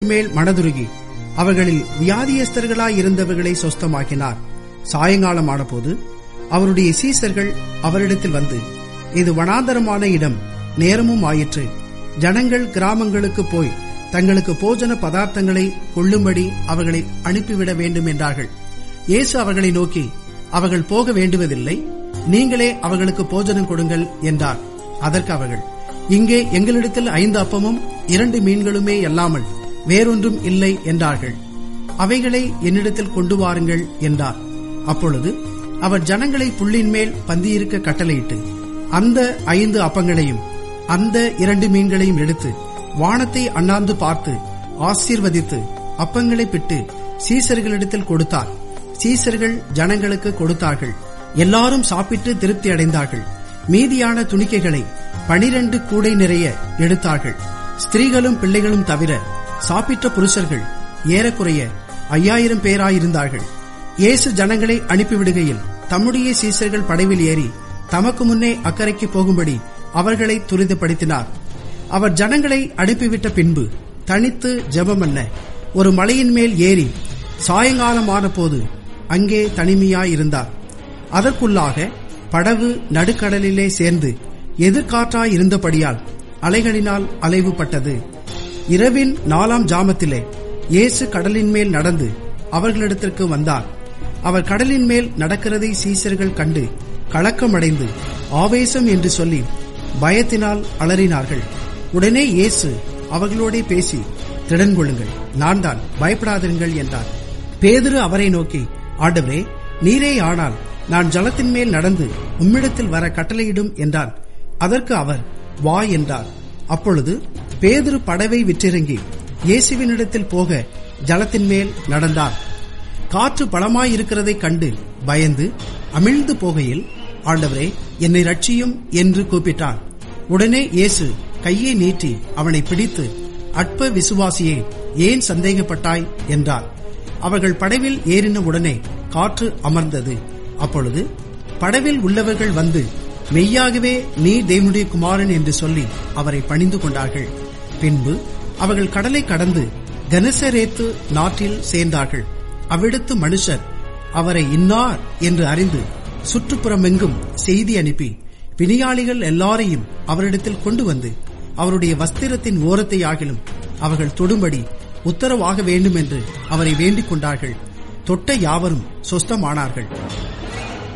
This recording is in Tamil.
மேல் மனதுருகி அவர்களில் வியாதியஸ்தர்களாயிருந்தவர்களை சொஸ்தமாக்கினார் சாயங்காலமான போது அவருடைய சீசர்கள் அவரிடத்தில் வந்து இது வனாந்தரமான இடம் நேரமும் ஆயிற்று ஜனங்கள் கிராமங்களுக்கு போய் தங்களுக்கு போஜன பதார்த்தங்களை கொள்ளும்படி அவர்களை அனுப்பிவிட வேண்டும் என்றார்கள் இயேசு அவர்களை நோக்கி அவர்கள் போக வேண்டுவதில்லை நீங்களே அவர்களுக்கு போஜனம் கொடுங்கள் என்றார் அதற்கு அவர்கள் இங்கே எங்களிடத்தில் ஐந்து அப்பமும் இரண்டு மீன்களுமே அல்லாமல் வேறொன்றும் இல்லை என்றார்கள் அவைகளை என்னிடத்தில் கொண்டு வாருங்கள் என்றார் அப்பொழுது அவர் ஜனங்களை புள்ளின் மேல் பந்தியிருக்க கட்டளையிட்டு அந்த ஐந்து அப்பங்களையும் அந்த இரண்டு மீன்களையும் எடுத்து வானத்தை அண்ணாந்து பார்த்து ஆசீர்வதித்து அப்பங்களை பிட்டு சீசர்களிடத்தில் கொடுத்தார் சீசர்கள் ஜனங்களுக்கு கொடுத்தார்கள் எல்லாரும் சாப்பிட்டு திருப்தி அடைந்தார்கள் மீதியான துணிக்கைகளை பனிரெண்டு கூடை நிறைய எடுத்தார்கள் ஸ்திரீகளும் பிள்ளைகளும் தவிர சாப்பிட்ட புருஷர்கள் ஏறக்குறைய ஐயாயிரம் பேராயிருந்தார்கள் இயேசு ஜனங்களை அனுப்பிவிடுகையில் தம்முடைய சீசர்கள் படைவில் ஏறி தமக்கு முன்னே அக்கறைக்கு போகும்படி அவர்களை துரிதப்படுத்தினார் அவர் ஜனங்களை அனுப்பிவிட்ட பின்பு தனித்து ஜெபமல்ல ஒரு மலையின் மேல் ஏறி சாயங்காலமான போது அங்கே தனிமையாயிருந்தார் அதற்குள்ளாக படகு நடுக்கடலிலே சேர்ந்து எதிர்காற்றாயிருந்தபடியால் அலைகளினால் அலைவுபட்டது இரவின் நாலாம் ஜாமத்திலே இயேசு கடலின் மேல் நடந்து அவர்களிடத்திற்கு வந்தார் அவர் கடலின் மேல் நடக்கிறதை சீசர்கள் கண்டு கலக்கமடைந்து ஆவேசம் என்று சொல்லி பயத்தினால் அலறினார்கள் உடனே இயேசு அவர்களோடே பேசி திடன் கொள்ளுங்கள் நான் தான் பயப்படாதிருங்கள் என்றார் பேதுரு அவரை நோக்கி ஆண்டவரே நீரே ஆனால் நான் ஜலத்தின் மேல் நடந்து உம்மிடத்தில் வர கட்டளையிடும் என்றான் அதற்கு அவர் வா என்றார் அப்பொழுது பேதுரு படவை விற்றிறங்கி இயேசுவினிடத்தில் போக ஜலத்தின் மேல் நடந்தார் காற்று பலமாயிருக்கிறதைக் கண்டு பயந்து அமிழ்ந்து போகையில் ஆண்டவரே என்னை ரட்சியும் என்று கூப்பிட்டான் உடனே இயேசு கையை நீட்டி அவனை பிடித்து அற்ப விசுவாசியே ஏன் சந்தேகப்பட்டாய் என்றார் அவர்கள் படவில் ஏறின உடனே காற்று அமர்ந்தது அப்பொழுது படவில் உள்ளவர்கள் வந்து மெய்யாகவே நீ தேவனுடைய குமாரன் என்று சொல்லி அவரை பணிந்து கொண்டார்கள் பின்பு அவர்கள் கடலை கடந்து கனசரேத்து நாட்டில் சேர்ந்தார்கள் அவ்விடத்து மனுஷர் அவரை இன்னார் என்று அறிந்து சுற்றுப்புறமெங்கும் செய்தி அனுப்பி பிணியாளிகள் எல்லாரையும் அவரிடத்தில் கொண்டு வந்து அவருடைய வஸ்திரத்தின் ஓரத்தை ஆகிலும் அவர்கள் தொடும்படி உத்தரவாக வேண்டும் என்று அவரை வேண்டிக் கொண்டார்கள் தொட்ட யாவரும் சொஸ்தமானார்கள்